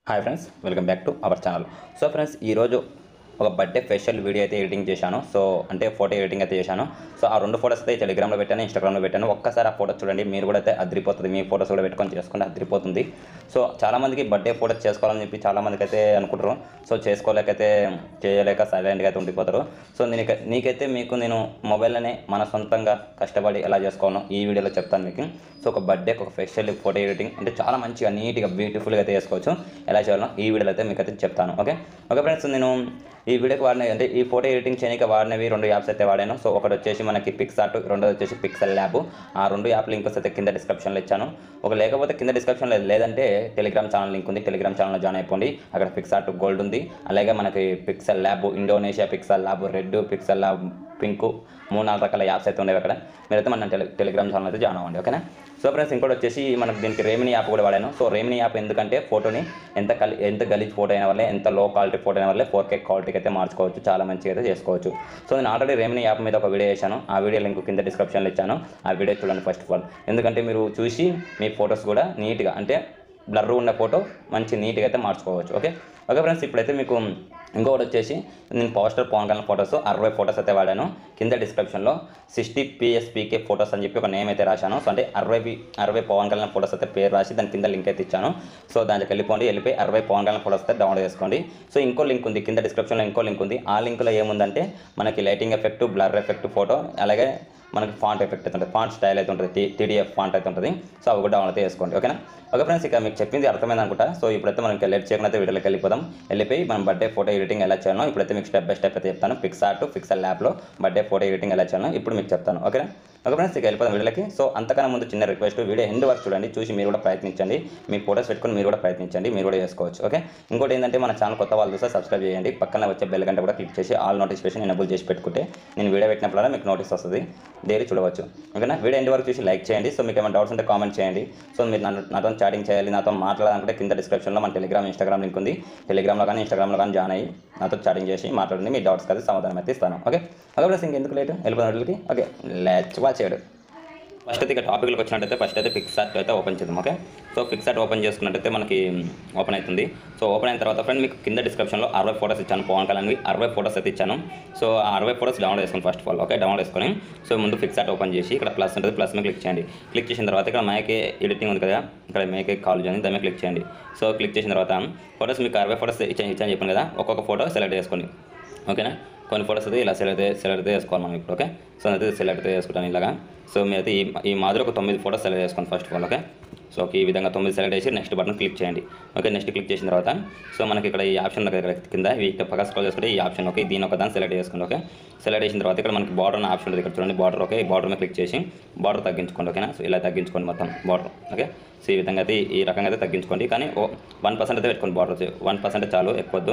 hi friends welcome back to our channel so friends ఈరోజు ఒక birthday facial video అయితే editing చేశాను so అంటే ఫోటో ఎడిటింగ్ అయితే చేశాను సో ఆ రెండు ఫోటోస్ అయితే టెలిగ్రామ్లో పెట్టాను ఇన్స్టాగ్రామ్లో పెట్టాను ఒక్కసారి ఆ ఫోటో చూడండి మీరు కూడా అయితే అదిరిపోతుంది మీ ఫోటోస్ కూడా పెట్టుకొని చేసుకుంటే అదిరిపోతుంది సో చాలామందికి బర్త్డే ఫోటోస్ చేసుకోవాలని చెప్పి చాలామందికి అయితే అనుకుంటారు సో చేసుకోలేకైతే చేయలేక సైలెంట్గా అయితే ఉండిపోతారు సో నీకు నీకైతే మీకు నేను మొబైల్లోనే మన సొంతంగా కష్టపడి ఎలా చేసుకోవాలో ఈ వీడియోలో చెప్తాను మీకు సో ఒక బర్త్డేకి ఒక ఫేషియల్ ఫోటో ఎడిటింగ్ అంటే చాలా మంచిగా నీట్గా బ్యూటిఫుల్గా అయితే చేసుకోవచ్చు ఎలా చేయాలో ఈ వీడియోలో అయితే మీకు అయితే చెప్తాను ఓకే ఓకే ఫ్రెండ్స్ నేను ఈ వీడియోకి వాడిన అంటే ఈ ఫోటో ఎడిటింగ్ చేయడానికి వాడినవి రెండు యాప్స్ అయితే వాడాను సో ఒకటి వచ్చేసి మనకి పిక్సార్ట్ రెండోది వచ్చేసి పిక్సెల్ ల్యాబ్ ఆ రెండు యాప్ లింక్స్ అయితే కింద డిస్క్రిప్షన్లో ఇచ్చాను ఒక లేకపోతే కింద డిస్క్రిప్షన్లో లేదంటే టెలిగ్రామ్ ఛానల్ లింక్ ఉంది టెలిగ్రామ్ ఛానల్లో జాయిన్ అయిపోండి అక్కడ పిక్సార్ట్ గోల్డ్ ఉంది అలాగే మనకి Pixel Lab Indonesia Pixel Lab red Pixel Lab pink మూడు నాలుగు రకాల యాప్స్ అయితే ఉండేవి అక్కడ మీరైతే మన టెలి టెలిగ్రామ్ ఛానల్ అయితే జాయిన్ అవ్వండి ఓకేనా సో ఫ్రెండ్స్ ఇంకోటి వచ్చేసి మనకు దీనికి రేమిని యాప్ కూడా వాడాను సో రేమిని యాప్ ఎందుకంటే ఫోటోని ఎంత కలి ఎంత గలీజ్ ఫోటో అయిన వల్లే ఎంత లో క్వాలిటీ ఫోటో అయిన వల్లే ఫోర్ కే క్వాలిటీకి అయితే మార్చుకోవచ్చు చాలా మంచిగా అయితే చేసుకోవచ్చు సో నేను ఆల్రెడీ రేమిని యాప్ మీద ఒక వీడియో చేశాను ఆ వీడియో లింక్ కింద డిస్క్రిప్షన్లో ఇచ్చాను ఆ వీడియో చూడండి ఫస్ట్ ఆఫ్ ఆల్ ఎందుకంటే మీరు చూసి మీ ఫొటోస్ కూడా నీట్గా అంటే బ్లర్ ఉన్న ఫోటో మంచి నీట్గా అయితే మార్చుకోవచ్చు ఓకే ఓకే ఫ్రెండ్స్ ఇప్పుడైతే మీకు ఇంకొకటి వచ్చేసి నేను పోస్టర్ పవన్ కళ్యాణ్ ఫొటోస్ అరవై ఫొటోస్ అయితే వాడాను కింద డిస్క్రిప్షన్లో సిక్స్టీ పిఎస్పీకే ఫొటోస్ అని చెప్పి ఒక నేమ్ అయితే రాశాను సో అంటే అరవై పి- అరవై పవన్ కళ్యాణ్ ఫొటోస్ అయితే పేరు రాసి దాని కింద లింక్ అయితే ఇచ్చాను సో దాంట్లోకి వెళ్ళిపోండి వెళ్ళిపోయి అరవై పవన్ కళ్యాణ్ ఫొటోస్ అయితే డౌన్లోడ్ చేసుకోండి సో ఇంకో లింక్ ఉంది కింద డిస్క్రిప్షన్లో ఇంకో లింక్ ఉంది ఆ లింక్లో ఏముందంటే మనకి lighting effect blur effect photo అలాగే మనకి ఫాంట్ ఎఫెక్ట్ అయితే ఉంటుంది ఫాంట్ స్టైల్ అయితే ఉంటుంది టీడీఎఫ్ ఫాంట్ అయితే ఉంటుంది సో అవి కూడా డౌన్లోడ్ అయితే చేసుకోండి ఓకేనా ఓకే ఫ్రెండ్స్ ఇక మీకు చెప్పింది అర్థమైంది అనుకుంటా సో ఇప్పుడైతే మనం లేట్ చేయకుండా అయితే వీడియోలోకి వెళ్ళిపోదాం వెళ్ళిపోయి మనం బర్త్డే ఫోటో ఎడిటింగ్ ఎలా చేయాలో ఇప్పుడైతే మీకు స్టెప్ బై స్టెప్ అయితే చెప్తాను పిక్సార్ట్ పిక్సెల్ ల్యాబ్లో బర్త్డే ఫోటో ఎడిటింగ్ ఎలా చేయాలో ఇప్పుడు మీకు చెప్తాను ఓకేనా ఓకే ఫ్రెండ్స్ ఇక వెళ్ళిపోదాం వీడియోకి సో అంతకన్నా ముందు చిన్న రిక్వెస్ట్ వీడియో ఎండ్ వరకు చూడండి చూసి మీరు కూడా ప్రయత్నించండి మీ ఫోటోస్ పెట్టుకొని మీరు కూడా ప్రయత్నించండి మీరు కూడా చేసుకోవచ్చు ఓకే ఇంకోటి ఏంటంటే మన ఛానల్ కొత్త వాళ్ళు చూస్తే సబ్స్క్రైబ్ చేయండి పక్కన వచ్చే బెల్ గంట కూడా క్లిక్ చేసి ఆల్ నోటిఫికేషన్ ఎనబుల్ చేసి పెట్టుకుంటే నేను వీడియో పెట్టినప్పుడల్లా మీకు నోటీస్ వస్తుంది డైలీ చూడవచ్చు ఓకేనా వీడియో ఎండ్ వరకు చూసి లైక్ చేయండి సో మీకు ఏమైనా డౌట్స్ ఉంటే కామెంట్ చేయండి సో మీరు నన్ను నాతో చాటింగ్ చేయాలి నాతో మాట్లాడాలనుకుంటే కింద డిస్క్రిప్షన్లో మన టెలిగ్రామ్ ఇన్స్టాగ్రామ్ లింక్ ఉంది టెలిగ్రామ్లో కానీ ఇన్స్టాగ్రామ్లో కానీ జాయిన్ అయ్యి నాతో చాటింగ్ చేసి మాట్లాడండి మీ డౌట్స్ కదా సమాధానం అయితే ఇస్తాను ఓకే ఓకే ప్లస్ ఇంకెందుకు లేట్ వెళ్ళిపోయిన వీడియోకి ఓకే లెట్స్ వాచ్ చేయడు ఫస్ట్ అయితే ఇక టాపిక్లోకి వచ్చినట్టయితే ఫస్ట్ అయితే పిక్సార్ట్ అయితే ఓపెన్ చేద్దాం ఓకే సో పిక్సార్ట్ ఓపెన్ చేసుకున్నట్టయితే మనకి ఓపెన్ అవుతుంది సో ఓపెన్ అయిన తర్వాత ఫ్రెండ్ మీకు కింద డిస్క్రిప్షన్లో అరవై ఫోటోస్ ఇచ్చాను పవన్ కళ్యాణ్వి అరవై ఫోటోస్ అయితే ఇచ్చాను సో ఆ అరవై ఫోటోస్ డౌన్లోడ్ చేసుకోండి first of all okay download చేసుకొని సో ముందు పిక్సార్ట్ ఓపెన్ చేసి ఇక్కడ ప్లస్ ఉంటుంది ప్లస్ మీద క్లిక్ చేయండి క్లిక్ చేసిన తర్వాత ఇక్కడ మేకే ఎడిటింగ్ ఉంది కదా ఇక్కడ మేకే కాలేజ్ అని దాని మీద క్లిక్ చేయండి సో క్లిక్ చేసిన తర్వాత ఫోటోస్ మీకు అరవై ఫోటోస్ ఇచ్చాను ఇచ్చాను చెప్పాను కదా ఒక్కొక్క ఫోటో సెలెక్ట్ చేసుకోండి ఓకేనా కొన్ని ఫోటోస్ అయితే ఇలా సెలెక్ట్ సెలెక్ట్ అయితే చేసుకోవాలి మనం ఇప్పుడు ఓకే సో అయితే సెలెక్ట్ అయితే చేసుకుంటాను ఇలాగా సో మీరైతే ఈ ఈ మాదిరి ఒక తొమ్మిది ఫోటోస్ సెలెక్ట్ చేసుకోండి first of all okay so okay ఈ విధంగా తొమ్మిది సెలెక్ట్ చేసి నెక్స్ట్ బటన్ క్లిక్ చేయండి ఓకే నెక్స్ట్ క్లిక్ చేసిన తర్వాత సో మనకి ఇక్కడ ఈ ఆప్షన్ ఉంది కదా కింద ఈ పక్క స్క్రోల్ చేసుకుంటే ఈ ఆప్షన్ ఓకే దీని ఒక దాన్ని సెలెక్ట్ చేసుకోండి ఓకే సెలెక్ట్ చేసిన తర్వాత ఇక్కడ మనకి బార్డర్ అనే ఆప్షన్ ఉంది ఇక్కడ చూడండి బార్డర్ ఓకే ఈ బార్డర్ మీద క్లిక్ చేసి బార్డర్ తగ్గించుకోండి ఓకేనా సో ఇలా తగ్గించుకోండి మొత్తం బార్డర్ ఓకే సో ఈ విధంగా అయితే ఈ రకంగా అయితే తగ్గించుకోండి కానీ ఓ వన్ పర్సెంట్ అయితే పెట్టుకోండి బార్డర్ వన్ పర్సెంట్ చాలు ఎక్కువద్దు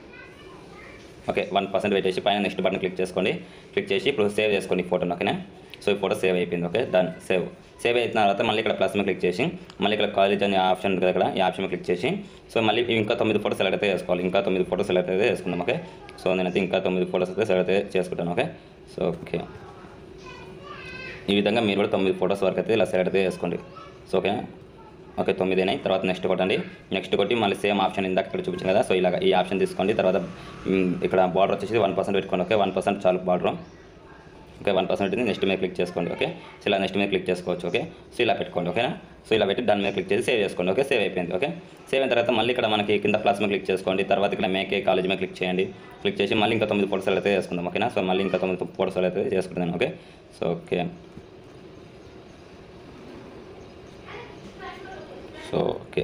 ఓకే వన్ పర్సెంట్ పెట్టేసి పైన నెక్స్ట్ బటన్ క్లిక్ చేసుకోండి క్లిక్ చేసి ఇప్పుడు సేవ్ చేసుకోండి ఈ ఫోటోని ఓకేనా సో ఈ ఫోటో సేవ్ అయిపోయింది ఓకే డన్ సేవ్ సేవ్ అయిన తర్వాత మళ్ళీ ఇక్కడ ప్లస్ మీద క్లిక్ చేసి మళ్ళీ ఇక్కడ కాలేజ్ అనే ఆప్షన్ ఉంది కదా ఇక్కడ ఈ ఆప్షన్ మీద క్లిక్ చేసి సో మళ్ళీ ఇంకా తొమ్మిది ఫోటోస్ సెలెక్ట్ అయితే చేసుకోవాలి ఇంకా తొమ్మిది ఫోటోస్ సెలెక్ట్ అయితే చేసుకుందాం ఓకే సో నేనైతే ఇంకా తొమ్మిది ఫోటోస్ అయితే సెలెక్ట్ అయితే చేసుకుంటాను ఓకే సో ఓకే ఈ విధంగా మీరు కూడా తొమ్మిది ఫోటోస్ వరకు అయితే ఇలా సెలెక్ట్ అయితే చేసుకోండి సో ఓకే ఓకే తొమ్మిది అయినాయి తర్వాత నెక్స్ట్ కొట్టండి నెక్స్ట్ కొట్టి మళ్ళీ సేమ్ ఆప్షన్ ఇందాక ఇక్కడ చూపించాను కదా సో ఇలాగ ఈ ఆప్షన్ తీసుకోండి తర్వాత మ్, ఇక్కడ బార్డర్ వచ్చేసి వన్ పర్సెంట్ పెట్టుకోండి ఓకే వన్ పర్సెంట్ చాలు border okay one percent next మీద క్లిక్ చేసుకోండి ఓకే సో ఇలా నెక్స్ట్ మీద క్లిక్ చేసుకోవచ్చు ఓకే సో ఇలా పెట్టుకోండి ఓకేనా సో ఇలా పెట్టి దాని మీద క్లిక్ చేసి సేవ్ చేసుకోండి ఓకే సేవ్ అయిపోయింది ఓకే సేవ్ అయిన తర్వాత మళ్ళీ ఇక్కడ మనకి కింద ప్లస్ మీద క్లిక్ చేసుకోండి తర్వాత ఇక్కడ మేకే కాలేజ్ మీద క్లిక్ చేయండి క్లిక్ చేసి మళ్ళీ ఇంకా తొమ్మిది ఫోటోస్ అయితే చేసుకుందాం ఓకేనా సో మళ్ళీ ఇంకా తొమ్మిది ఫోటోస్ అయితే చేసుకుంటాను okay so okay so okay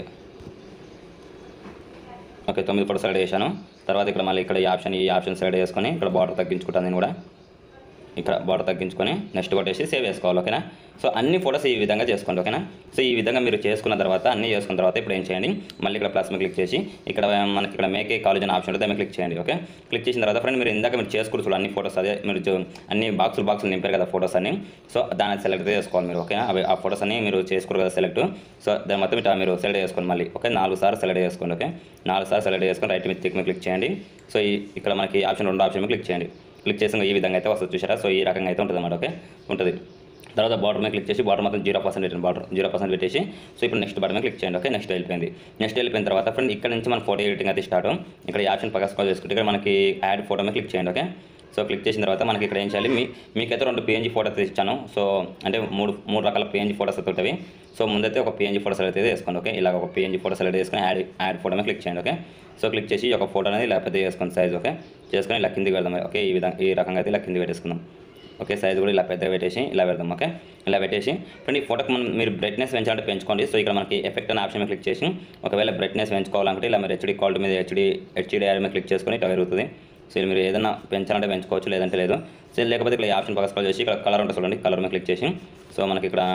okay తొమ్మిది ఫోటో సెలెక్ట్ చేశాను తర్వాత ఇక్కడ మళ్ళీ ఇక్కడ ఈ ఆప్షన్ ఈ ఆప్షన్ సెలెక్ట్ చేసుకొని ఇక్కడ బార్డర్ తగ్గించుకుంటాను నేను కూడా ఇక్కడ బార్డర్ తగ్గించుకొని నెక్స్ట్ కొట్టేసి సేవ్ చేసుకోవాలి ఓకేనా సో అన్ని ఫోటోస్ ఈ విధంగా చేసుకోండి ఓకేనా సో ఈ విధంగా మీరు చేసుకున్న తర్వాత అన్ని చేసుకున్న తర్వాత ఇప్పుడు ఏం చేయండి మళ్ళీ ఇక్కడ ప్లస్ మీద క్లిక్ చేసి ఇక్కడ మనకి ఇక్కడ మేకే కాలేజ్ అనే ఆప్షన్ ఉంటుంది దాన్ని క్లిక్ చేయండి ఓకే క్లిక్ చేసిన తర్వాత ఫ్రెండ్ మీరు ఇందాక మీరు చేసుకుంటూ చూడండి అన్ని ఫోటోస్ అదే మీరు చూ- అన్ని బాక్సులు బాక్సులు నింపారు కదా ఫోటోస్ అన్ని సో దాన్ని సెలెక్ట్ చేసుకోవాలి మీరు ఓకేనా అవి ఆ ఫోటోస్ అన్ని మీరు చేసుకోరు కదా సెలెక్ట్ సో దాని మొత్తం ఇట్లా మీరు సెలెక్ట్ చేసుకోండి మళ్ళీ ఓకే నాలుగు సార్లు సెలెక్ట్ చేసుకోండి ఓకే నాలుగు సార్లు సెలెక్ట్ చేసుకొని రైట్ మీద క్లిక్ మీద క్లిక్ చేయండి సో ఈ ఇక్కడ మనకి ఆప్షన్ రెండు ఆప్షన్ మీద క్లిక్ చేయండి క్లిక్ చేసిన ఈ విధంగా అయితే వస్తుంది చూసారా సో ఈ రకంగా అయితే ఉంటుంది అన్నమాట ఓకే ఉంటుంది తర్వాత బార్డర్ మీద క్లిక్ చేసి బార్డర్ మొత్తం జీరో పర్సెంట్ పెట్టిన బార్డర్ జీరో పర్సెంట్ పెట్టేసి సో ఇప్పుడు నెక్స్ట్ బటన్ మీద క్లిక్ చేయండి ఓకే నెక్స్ట్ వెళ్ళిపోయింది నెక్స్ట్ వెళ్ళిపోయిన తర్వాత ఫ్రెండ్ ఇక్కడ నుంచి మన ఫోటో ఎడిటింగ్ అయితే స్టార్ట్ ఇక్కడ ఈ ఆప్షన్ పక్క స్కాల్ చేసుకుంటే ఇక్కడ మనకి యాడ్ ఫోటో మీద క్లిక్ చేయండి ఓకే సో క్లిక్ చేసిన తర్వాత మనకి ఇక్కడ ఏం చేయాలి మీ మీకైతే రెండు పిఎన్జీ ఫోటోస్ ఇచ్చాను సో అంటే మూడు మూడు రకాల పిఎన్జీ ఫోటోస్ అయితే ఉంటాయి సో ముందైతే ఒక పిఎన్జీ ఫోటో సెలెక్ట్ అయితే వేసుకోండి ఓకే ఇలా ఒక పిఎన్జీ ఫోటో సెలెక్ట్ చేసుకొని యాడ్ యాడ్ ఫోటో మీద క్లిక్ చేయండి ఓకే సో క్లిక్ చేసి ఈ ఒక ఫోటో అనేది ఇలా పెద్ద చేసుకోండి సైజ్ ఓకే చేసుకొని ఇలా కిందికి పెడదాం ఓకే ఈ విధంగా ఈ రకంగా అయితే ఇలా కిందికి పెట్టేసుకుందాం ఓకే సైజ్ కూడా ఇలా పెద్దగా పెట్టేసి ఇలా పెడదాం ఓకే ఇలా పెట్టేసి ఇప్పుడు ఈ ఫోటోకి మనం మీరు బ్రైట్నెస్ పెంచాలంటే పెంచుకోండి సో ఇక్కడ మనకి ఎఫెక్ట్ అనే ఆప్షన్ మీద క్లిక్ చేసి ఒకవేళ బ్రైట్నెస్ పెంచుకోవాలంటే ఇలా మీరు హెచ్డీ క్వాలిటీ మీద హెచ్డీ హెచ్డీఆర్ మీద క్లిక్ చేసుకొని ఇట్లా పెరుగుతుంది సో ఇది మీరు ఏదైనా పెంచాలంటే పెంచుకోవచ్చు లేదంటే లేదు సో లేకపోతే ఇక్కడ ఈ ఆప్షన్ పక్క స్క్రోల్ చేసి ఇక్కడ కలర్ ఉంటుంది చూడండి కలర్ మీద క్లిక్ చేసి సో మనకి ఇక్కడ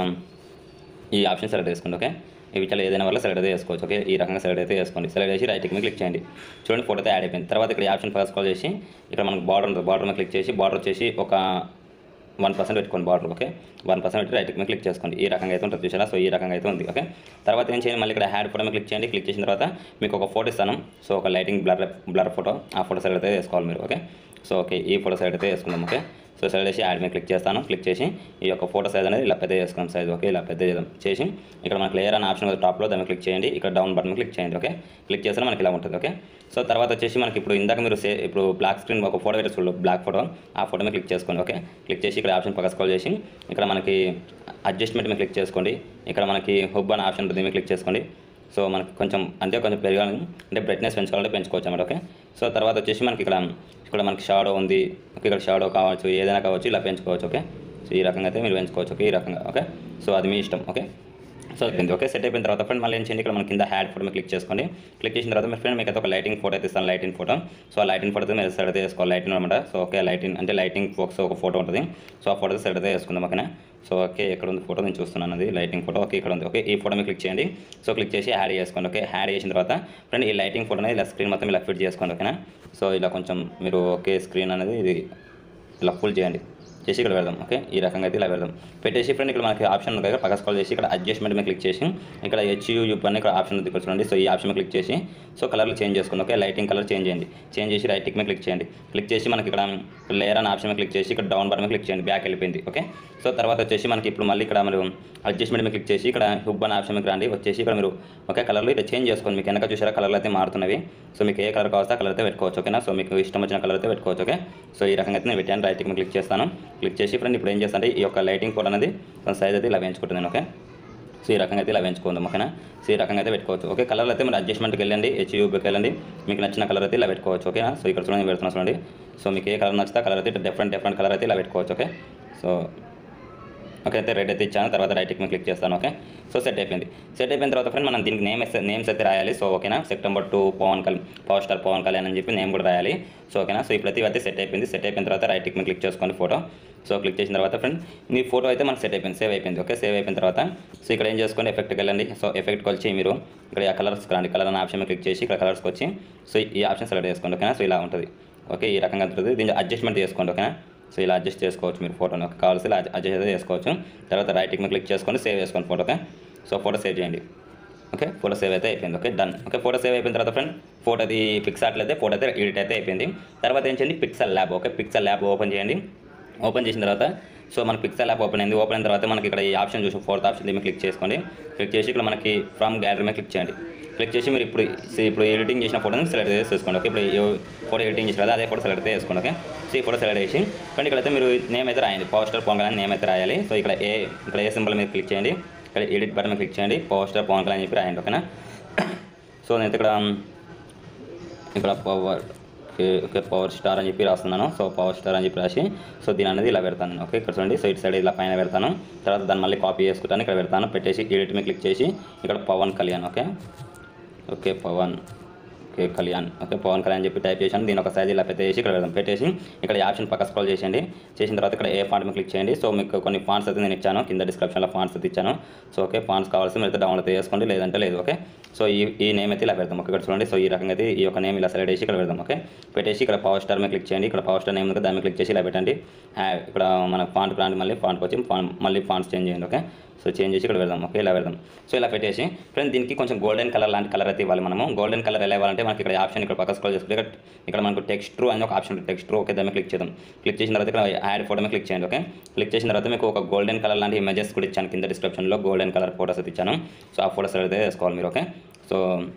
ఈ ఆప్షన్ సెలెక్ట్ చేసుకోండి ఓకే ఇవి చాలా ఏదైనా వల్ల సెలెక్ట్ అయితే చేసుకోవచ్చు ఓకే ఈ రకంగా సెలెక్ట్ అయితే చేసుకోండి సెలెక్ట్ చేసి రైట్ మీద క్లిక్ చేయండి చూడండి ఫోటో అయితే యాడ్ అయిపోయింది తర్వాత ఇక్కడ ఈ ఆప్షన్ ఫస్ట్ కాల్ చేసి ఇక్కడ మనకు బార్డర్ ఉంటుంది బార్డర్ మీద క్లిక్ చేసి బార్డర్ వచ్చేసి ఒక వన్ పర్సెంట్ పెట్టుకోండి బార్డర్ ఓకే వన్ పర్సెంట్ పెట్టి రైట్ మీద క్లిక్ చేసుకోండి ఈ రకంగా అయితే ఉంటుంది చూసారా సో ఈ రకంగా అయితే ఉంది ఓకే తర్వాత ఏం చేయండి మళ్ళీ ఇక్కడ హ్యాడ్ ఫోటో మీద క్లిక్ చేయండి క్లిక్ చేసిన తర్వాత మీకు ఒక ఫోటో ఇస్తాను సో ఒక లైటింగ్ బ్లర్ బ్లర్ ఫోటో ఆ ఫోటో సెలెక్ట్ అయితే వేసుకోవాలి మీరు ఓకే సో ఓకే ఈ ఫోటో సెలెక్ట్ అయితే వేసుకుందాం ఓకే సో సెలెక్ట్ చేసి యాడ్ మీద క్లిక్ చేస్తాను క్లిక్ చేసి ఈ యొక్క ఫోటో సైజ్ అనేది ఇలా పెద్ద చేసుకున్నాం సైజ్ ఓకే ఇలా పెద్ద చేద్దాం చేసి ఇక్కడ మనకి లేయర్ అనే ఆప్షన్ టాప్లో దాన్ని క్లిక్ చేయండి ఇక్కడ డౌన్ బటన్ క్లిక్ చేయండి ఓకే క్లిక్ చేస్తే మనకి ఇలా ఉంటుంది ఓకే సో తర్వాత వచ్చేసి మనకి ఇప్పుడు ఇందాక మీరు సే ఇప్పుడు బ్లాక్ స్క్రీన్ ఒక ఫోటో పెట్టి చూడు బ్లాక్ ఫోటో ఆ ఫోటో మీద క్లిక్ చేసుకోండి ఓకే క్లిక్ చేసి ఇక్కడ ఆప్షన్ పక్క స్క్రోల్ చేసి ఇక్కడ మనకి అడ్జస్ట్మెంట్ మీద క్లిక్ చేసుకోండి ఇక్కడ మనకి హుబ్ అనే ఆప్షన్ ఉంటుంది మీద క్లిక్ చేసుకోండి సో మనకి కొంచెం అంటే కొంచెం పెరగాలి అంటే బ్రైట్నెస్ పెంచుకోవాలంటే పెంచుకోవచ్చు అన్నమాట ఓకే సో తర్వాత వచ్చేసి మనకి ఇక్కడ ఇక్కడ మనకి షాడో ఉంది ఓకే ఇక్కడ షాడో కావచ్చు ఏదైనా కావచ్చు ఇలా పెంచుకోవచ్చు ఓకే సో ఈ రకంగా అయితే మీరు పెంచుకోవచ్చు ఓకే ఈ రకంగా ఓకే సో అది మీ ఇష్టం ఓకే సో అయిపోయింది ఓకే సెట్ అయిపోయిన తర్వాత ఫ్రెండ్ మళ్ళీ ఏం చేయండి ఇక్కడ మన కింద హ్యాడ్ ఫోటో మీద క్లిక్ చేసుకోండి క్లిక్ చేసిన తర్వాత మీ ఫ్రెండ్ మీకు అయితే ఒక లైటింగ్ ఫోటో అయితే ఇస్తాను లైటింగ్ ఫోటో సో ఆ లైటింగ్ ఫోటో అయితే మీరు సెట్ అయితే వేసుకోవాలి లైటింగ్ అనమాట సో ఓకే లైటింగ్ అంటే లైటింగ్ ఫోక్స్ ఒక ఫోటో ఉంటుంది సో ఆ ఫోటో సెట్ అయితే వేసుకుందాం ఓకేనా సో ఓకే ఎక్కడ ఉంది ఫోటో నేను చూస్తున్నాను అది లైటింగ్ ఫోటో ఓకే ఇక్కడ ఉంది ఓకే ఈ ఫోటో మీద క్లిక్ చేయండి సో క్లిక్ చేసి యాడ్ చేసుకోండి ఓకే యాడ్ చేసిన తర్వాత ఫ్రెండ్ ఈ లైటింగ్ ఫోటో అనేది ఇలా స్క్రీన్ మొత్తం ఇలా ఫిట్ చేసుకోండి ఓకేనా సో ఇలా కొంచెం మీరు ఓకే స్క్రీన్ అనేది ఇది ఇలా ఫుల్ చేయండి చేసి ఇక్కడ పెడదాం ఓకే ఈ రకంగా అయితే ఇలా పెడదాం పెట్టేసి ఫ్రెండ్ ఇక్కడ మనకి ఆప్షన్ ఉంది కదా పక్క స్కాల్ చేసి ఇక్కడ అడ్జస్ట్మెంట్ మీద క్లిక్ చేసి ఇక్కడ హెచ్యూయూప్ అని ఇక్కడ ఆప్షన్ ఉంది ఇక్కడ చూడండి సో ఈ ఆప్షన్ మీద క్లిక్ చేసి సో కలర్లు చేంజ్ చేసుకోండి ఓకే లైటింగ్ కలర్ చేంజ్ చేయండి చేంజ్ చేసి రైట్ మీద క్లిక్ చేయండి క్లిక్ చేసి మనకి ఇక్కడ లేయర్ అనే ఆప్షన్ మీద క్లిక్ చేసి ఇక్కడ డౌన్ బటన్ మీద క్లిక్ చేయండి బ్యాక్ వెళ్ళిపోయింది ఓకే సో తర్వాత వచ్చేసి మనకి ఇప్పుడు మళ్ళీ ఇక్కడ మీరు అడ్జస్ట్మెంట్ మీద క్లిక్ చేసి ఇక్కడ హుబ్ అనే ఆప్షన్ మీద రండి వచ్చేసి ఇక్కడ మీరు ఒకే కలర్లో ఇట్లా చేంజ్ చేసుకోండి మీకు వెనక చూసారా కలర్లు అయితే మారుతున్నవి సో మీకు ఏ కలర్ కావాల్సి ఆ కలర్ అయితే పెట్టుకోవచ్చు ఓకేనా సో మీకు ఇష్టం వచ్చిన కలర్ అయితే పెట్టుకోవచ్చు ఓకే సో ఈ రకంగా అయితే నేను పెట్టాను రైట్ మీద క్లిక్ చేస్తాను క్లిక్ చేసి ఫ్రెండ్ ఇప్పుడు ఏం చేస్తానంటే ఈ యొక్క లైటింగ్ ఫోటో అనేది సైజ్ అయితే ఇలా వేయించుకుంటున్నాను ఓకే సో ఈ రకంగా అయితే ఇలా వేయించుకుందాం ఓకేనా సో ఈ రకంగా అయితే పెట్టుకోవచ్చు ఓకే కలర్ అయితే మీరు అడ్జస్ట్మెంట్కి వెళ్ళండి హెచ్యూబీకి వెళ్ళండి మీకు నచ్చిన కలర్ అయితే ఇలా పెట్టుకోవచ్చు ఓకేనా సో ఇక్కడ చూడండి పెడుతున్నా చూడండి సో మీకు ఏ కలర్ నచ్చితే కలర్ అయితే డిఫరెంట్ డిఫరెంట్ కలర్ అయితే ఇలా పెట్టుకోవచ్చు ఓకే సో ఓకే అయితే రెడ్ అయితే ఇచ్చాను తర్వాత రైట్ మీద క్లిక్ చేస్తాను ఓకే సో సెట్ అయిపోయింది సెట్ అయిపోయిన తర్వాత ఫ్రెండ్ మనం దీనికి నేమ్ నేమ్స్ అయితే రాయాలి సో ఓకేనా September two Pavan Kalyan power star Pavan Kalyan అని చెప్పి నేమ్ కూడా రాయాలి సో ఓకేనా సో ఇప్పుడైతే ఇవైతే సెట్ అయిపోయింది సెట్ అయిపోయిన తర్వాత రైట్ మీద క్లిక్ చేసుకోండి ఫోటో సో క్లిక్ చేసిన తర్వాత ఫ్రెండ్ మీ ఫోటో అయితే మనకు సెట్ అయిపోయింది సేవ్ అయిపోయింది ఓకే సేవ్ అయిపోయిన తర్వాత సో ఇక్కడ ఏం చేసుకోండి ఎఫెక్ట్కి వెళ్ళండి సో ఎఫెక్ట్కి వచ్చి మీరు ఇక్కడ ఆ కలర్స్ రండి కలర్ అనే ఆప్షన్ మీద క్లిక్ చేసి ఇక్కడ కలర్స్కి వచ్చి సో ఈ ఆప్షన్ సెలెక్ట్ చేసుకోండి ఓకేనా సో ఇలా ఉంటుంది ఓకే ఈ రకంగా ఉంటుంది దీన్ని అడ్జస్ట్మెంట్ చేసుకోండి ఓకేనా సో ఇలా అడ్జస్ట్ చేసుకోవచ్చు మీరు ఫోటోని ఒక కావాల్సి ఇలా అడ్జస్ట్ అయితే చేసుకోవచ్చు తర్వాత రైట్ మీద క్లిక్ చేసుకొని సేవ్ చేసుకోండి photo okay so photo save చేయండి ఓకే ఫోటో సేవ్ అయితే అయిపోయింది okay done okay photo save అయిపోయిన తర్వాత ఫ్రెండ్ ఫోటో అది పిక్స్ అట్లయితే ఫోటో అయితే ఎడిట్ అయితే అయిపోయింది తర్వాత ఏం చేయండి Pixel Lab okay Pixel Lab open చేయండి ఓపెన్ చేసిన తర్వాత సో మన పిక్సెల్ యాప్ ఓపెన్ అయింది ఓపెన్ అయిన తర్వాత మనకి ఇక్కడ ఈ ఆప్షన్ చూసి ఫోర్త్ ఆప్షన్ దీన్ని క్లిక్ చేసుకోండి క్లిక్ చేసి ఇక్కడ మనకి ఫ్రమ్ గ్యాలరీ మీద క్లిక్ చేయండి క్లిక్ చేసి మీరు ఇప్పుడు ఇప్పుడు ఎడిటింగ్ చేసిన ఫోటోని సెలెక్ట్ చేసి చేసుకోండి ఓకే ఇప్పుడు ఏ ఫోటో ఎడిటింగ్ చేసిన కదా అదే ఫోటో సెలెక్ట్ చేసి చేసుకోండి ఓకే సో ఈ ఫోటో సెలెక్ట్ చేసి కానీ ఇక్కడైతే మీరు నేమ్ అయితే రాయండి పోస్టర్ పవన్ కళ్యాణ్ నేమ్ అయితే రాయాలి సో ఇక్కడ ఏ ఇక్కడ ఏ సింబల్ మీద క్లిక్ చేయండి ఇక్కడ ఎడిట్ బటన్ మీద క్లిక్ చేయండి పోస్టర్ పవన్ కళ్యాణ్ అని చెప్పి రాయండి ఓకేనా సో నేను ఇక్కడ ఇక్కడ పవర్ ఓకే పవర్ స్టార్ అని చెప్పి రాస్తున్నాను సో పవర్ స్టార్ అని చెప్పి రాసి సో దీని అనేది ఇలా పెడతాను నేను ఓకే ఇక్కడ చూడండి సో ఇటు సైడ్ ఇలా పైన పెడతాను తర్వాత దాన్ని మళ్ళీ కాపీ చేసుకుంటాను ఇక్కడ పెడతాను పెట్టేసి ఎడిట్ మీద క్లిక్ చేసి ఇక్కడ Pavan Kalyan okay okay Pavan okay Kalyan okay Pavan Kalyan చెప్పి టైప్ చేశాను దీని ఒక సైజ్ ఇలా పెట్టేసి ఇక్కడ పెడదాం పెట్టేసి ఇక్కడ ఈ ఆప్షన్ పక్క స్క్రోల్ చేసేయండి చేసిన తర్వాత ఇక్కడ ఏ ఫాంట్ మీద క్లిక్ చేయండి సో మీకు కొన్ని ఫాంట్స్ అయితే నేను ఇచ్చాను కింద డిస్క్రిప్షన్లో ఫాంట్స్ అయితే ఇచ్చాను సో ఓకే ఫాంట్స్ కావాల్సి మీరు అయితే డౌన్లోడ్ చేసుకోండి లేదంటే లేదు ఓకే సో ఈ ఈ నేమ్ అయితే ఇలా పెడదాం ఓకే ఇక్కడ చూడండి సో ఈ రకంగా అయితే ఈ యొక్క నేమ్ ఇలా సెలెక్ట్ చేసి ఇక్కడ పెడదాం ఓకే పెట్టేసి ఇక్కడ పవర్ స్టార్ మీద క్లిక్ చేయండి ఇక్కడ పవర్ స్టార్ నేమ్ ఉంది కదా, దాని మీద క్లిక్ చేసి ఇలా పెట్టండి ఆ, ఇక్కడ మన ఫాంట్ బ్రాండ్ మళ్ళీ ఫాంట్కి వచ్చి ఫాంట్ మళ్ళీ ఫాంట్స్ చేంజ్ చేయండి ఓకే సో చేంజ్ చేసి ఇక్కడ పెడదాం ఓకే ఇలా పెడదాం సో ఇలా పెట్టేసి ఫ్రెండ్ దీనికి కొంచెం గోల్డెన్ కలర్ లాంటి కలర్ అయితే ఇవ్వాలి మనము గోల్డెన్ కలర్ ఎలా ఇవ్వాలంటే మనకి ఇక్కడ ఆప్షన్ ఇక్కడ పక్క స్క్రోల్ చేసుకుంటే ఇక్కడ ఇక్కడ మనకు టెక్స్ట్ అని ఒక ఆప్షన్ ఉంటుంది టెక్స్ట్ ఓకే దాన్ని క్లిక్ చేద్దాం క్లిక్ చేసిన తర్వాత ఇక్కడ యాడ్ ఫోటో మీద క్లిక్ చేయండి ఓకే క్లిక్ చేసిన తర్వాత మీకు ఒక గోల్డెన్ కలర్ లాంటి ఇమేజెస్ కూడా ఇచ్చాను కింద డిస్క్రిప్షన్లో గోల్డెన్ కలర్ ఫోటోస్ అయితే ఇచ్చాను సో ఆ ఫోటోస్ అయితే వేసుకోవాలి మీరు ఓకే సో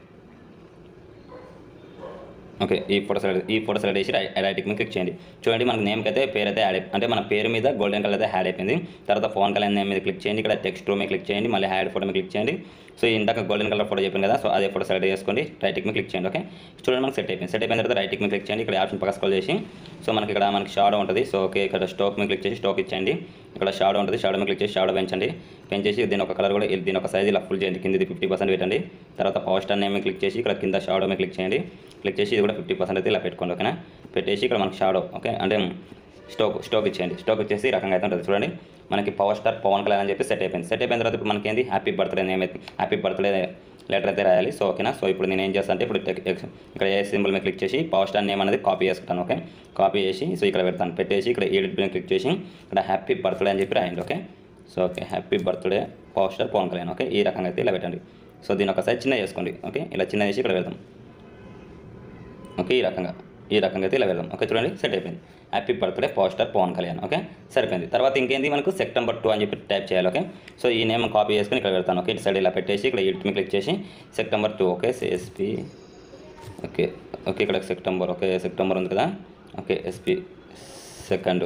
ఓకే ఈ ఫోటో సెలెక్ట్ ఈ ఫోటో సెలెక్ట్ చేసి రై- రైట్కి మీద క్లిక్ చేయండి చూడండి మనకు నేమ్కి అయితే పేరు అయితే యాడ్ అంటే మన పేరు మీద గోల్డెన్ కలర్ అయితే యాడ్ అయిపోయింది తర్వాత ఫోన్ కలర్ నేమ్ మీద క్లిక్ చేయండి ఇక్కడ టెక్స్ట్ రూమ్ మీద క్లిక్ చేయండి మళ్ళీ యాడ్ ఫోటో మీద క్లిక్ చేయండి సో ఇందాక గోల్డెన్ కలర్ ఫోటో చెప్పాను కదా సో అదే ఫోటో సెలెక్ట్ చేసుకోండి రైట్కి మీద క్లిక్ చేయండి ఓకే చూడండి మనకు సెట్ అయిపోయింది సెట్ అయిపోయిన తర్వాత రైట్కి మీద క్లిక్ చేయండి ఇక్కడ ఆప్షన్ పక్క స్క్రోల్ చేసి సో మనకి ఇక్కడ మనకి షాడో ఉంటుంది సో ఓకే ఇక్కడ స్టోక్ మీద క్లిక్ చేసి స్టోక్ ఇచ్చేయండి ఇక్కడ షాడో ఉంటుంది షాడో మీద క్లిక్ చేసి షాడో పెంచండి పెంచేసి దీని ఒక కలర్ కూడా దీని ఒక సైజ్ ఇలా ఫుల్ చేయండి కింది ఫిఫ్టీ పర్సెంట్ పెట్టండి తర్వాత పవర్ స్టార్ నేమ్ మీద క్లిక్ చేసి ఇక్కడ కింద షాడో మీద క్లిక్ చేయండి క్లిక్ చేసి ఇది కూడా ఫిఫ్టీ పర్సెంట్ అయితే ఇలా పెట్టుకోండి ఓకేనా పెట్టేసి ఇక్కడ మనకి షాడో ఓకే అంటే స్టోక్ స్టోక్ ఇచ్చేయండి స్టోక్ ఇచ్చేసి ఈ రకంగా అయితే ఉంటుంది చూడండి మనకి పవర్ స్టార్ పవన్ కళ్యాణ్ అని చెప్పి సెట్ అయిపోయింది సెట్ అయిపోయిన తర్వాత ఇప్పుడు మనకి ఏంది హ్యాపీ బర్త్డే నేమ్ అయితే హ్యాపీ బర్త్డే లెటర్ అయితే రాయాలి సో ఓకేనా సో ఇప్పుడు నేను ఏం చేస్తాను అంటే ఇప్పుడు టెక్- ఎక్స్- ఇక్కడ ఏ సింబల్ మీద క్లిక్ చేసి పవర్ స్టార్ నేమ్ అనేది కాపీ చేసుకుంటాను ఓకే కాపీ చేసి సో ఇక్కడ పెడతాను పెట్టేసి ఇక్కడ ఎడిట్ మీద క్లిక్ చేసి ఇక్కడ హ్యాపీ బర్త్డే అని చెప్పి రాయండి okay so okay happy birthday power star Pavan Kalyan okay ఈ రకంగా అయితే ఇలా పెట్టండి సో దీని ఒకసారి చిన్న చేసుకోండి ఓకే ఇలా చిన్న చేసి ఇక్కడ పెడదాం ఓకే ఈ రకంగా ఈ రకంగా అయితే ఇలా వెళ్దాం ఓకే చూడండి సెట్ అయిపోయింది happy birthday poster Pawan Kalyan okay సరిపోయింది తర్వాత ఇంకేంది మనకు సెప్టెంబర్ టూ అని చెప్పి టైప్ చేయాలి ఓకే సో ఈ నేమ్ కాపీ చేసుకుని ఇక్కడ పెడతాను ఓకే ఇటు సైడ్ ఇలా పెట్టేసి ఇక్కడ ఎడిట్ మీద క్లిక్ చేసి September two okay CSP okay okay ఇక్కడ సెప్టెంబర్ ఓకే సెప్టెంబర్ ఉంది కదా okay SP second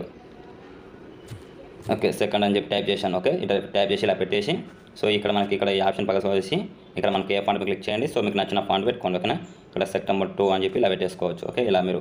okay second అని చెప్పి టైప్ చేశాను ఓకే ఇట్లా టైప్ చేసి ఇలా పెట్టేసి సో ఇక్కడ మనకి ఇక్కడ ఈ ఆప్షన్ పక్కన వచ్చేసి ఇక్కడ మనకి ఏ ఫాంట్ క్లిక్ చేయండి సో మీకు నచ్చిన ఫాంట్ పెట్టుకోండి ఓకేనా ఇక్కడ సెప్టెంబర్ టూ అని చెప్పి ఇలా పెట్టేసుకోవచ్చు ఓకే ఇలా మీరు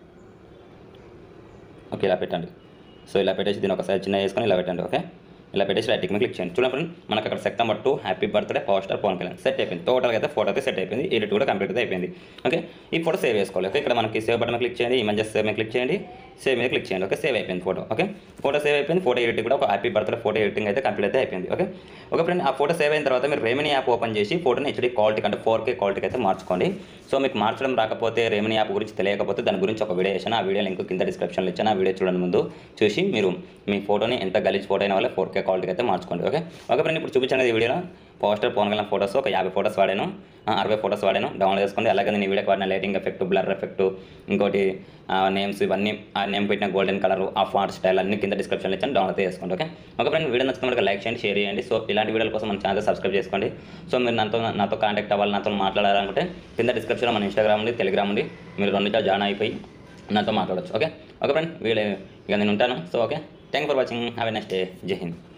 ఓకే ఇలా పెట్టండి సో ఇలా పెట్టేసి దీని ఒకసారి చిన్న వేసుకొని ఇలా పెట్టండి ఓకే ఇలా పెట్టేసి రైట్కి మీద క్లిక్ చేయండి చూడండి ఫ్రెండ్ మనకు అక్కడ September two happy birthday power star Pavan Kalyan set అయిపోయింది టోటల్గా అయితే ఫోటో అయితే సెట్ అయిపోయింది ఎడిట్ కూడా కంప్లీట్ అయితే అయిపోయింది ఓకే ఈ ఫోటో సేవ్ చేసుకోవాలి ఓకే ఇక్కడ మనకి సేవ్ బటన్ మీద క్లిక్ చేయండి ఇమేజెస్ సేవ్ మీద క్లిక్ చేయండి సేవ్ మీద క్లిక్ చేయండి ఓకే సేవ్ అయిపోయింది ఫోటో ఓకే ఫోటో సేవ్ అయిపోయింది ఫోటో ఎడిటింగ్ కూడా ఒక హ్యాపీ బర్త్డే ఫోటో ఎడిటింగ్ అయితే కంప్లీట్ అయితే అయిపోయింది ఓకే ఓకే ఫ్రెండ్ ఆ ఫోటో సేవ్ అయిన తర్వాత మీరు రెమినీ యాప్ ఓపెన్ చేసి ఫోటోని హెచ్డీ క్వాలిటీ అంటే ఫోర్ కే క్వాలిటీకి అయితే మార్చుకోండి సో మీకు మార్చడం రాకపోతే రెమినీ యాప్ గురించి తెలియకపోతే దాని గురించి ఒక వీడియో చేశాను ఆ వీడియో లింక్ కింద డిస్క్రిప్షన్లో ఇచ్చాను ఆ వీడియో చూడండి ముందు చూసి మీరు మీ ఫోటోని ఎంత గలీజ్ ఫోటో అయిన వాళ్ళ ఫోర్ కే క్వాలిటీకి అయితే మార్చుకోండి ఓకే ఓకే ఫ్రెండ్ ఇప్పుడు చూపించాను ఈ వీడియోలో పోస్టర్ పవన్ కళ్యాణ్ ఫోటోస్ ఒక యాభై ఫోటోస్ వాడాను ఆ, అరవై ఫోటోస్ వాడాను డౌన్లోడ్ చేసుకోండి అలాగే నేను ఈ వీడియోకి వాడిన లైటింగ్ ఎఫెక్ట్ బ్లర్ ఎఫెక్ట్ ఇంకోటి నేమ్స్ ఇవన్నీ ఆ నేమ్ పెట్టిన గోల్డెన్ కలర్ ఆ ఫాంట్ స్టైల్ అన్ని కింద డిస్క్రిప్షన్లో ఇచ్చాను డౌన్లోడ్ చేసుకోండి ఓకే ఒక ఫ్రెండ్ వీడియో నచ్చితే మనకి లైక్ చేయండి షేర్ చేయండి సో ఇలాంటి వీడియోల కోసం మన ఛానల్ సబ్స్క్రైబ్ చేసుకోండి సో మీరు నాతో నాతో కాంటాక్ట్ అవ్వాలి నాతో మాట్లాడాలనుకుంటే కింద డిస్క్రిప్షన్లో మన ఇన్స్టాగ్రామ్ ఉంది టెలిగ్రామ్ ఉంది మీరు రెండుగా జాయిన్ అయిపోయి నాతో మాట్లాడవచ్చు ఓకే ఓకే ఫ్రెండ్ వీడియో ఇక నేను ఉంటాను so okay thank for watching have a next day Jai Hind